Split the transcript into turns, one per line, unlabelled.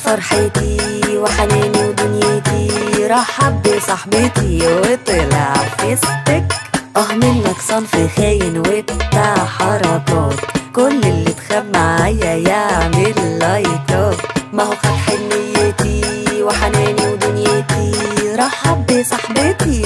فرحتي وحناني ودنيتي رحب بصاحبتي وطلع فيستك اه منك صنف خاين وبتاع حركات كل اللي تخاب معايا يعمل لايكات ما هو خد حنيتي وحناني ودنيتي رحب بصاحبتي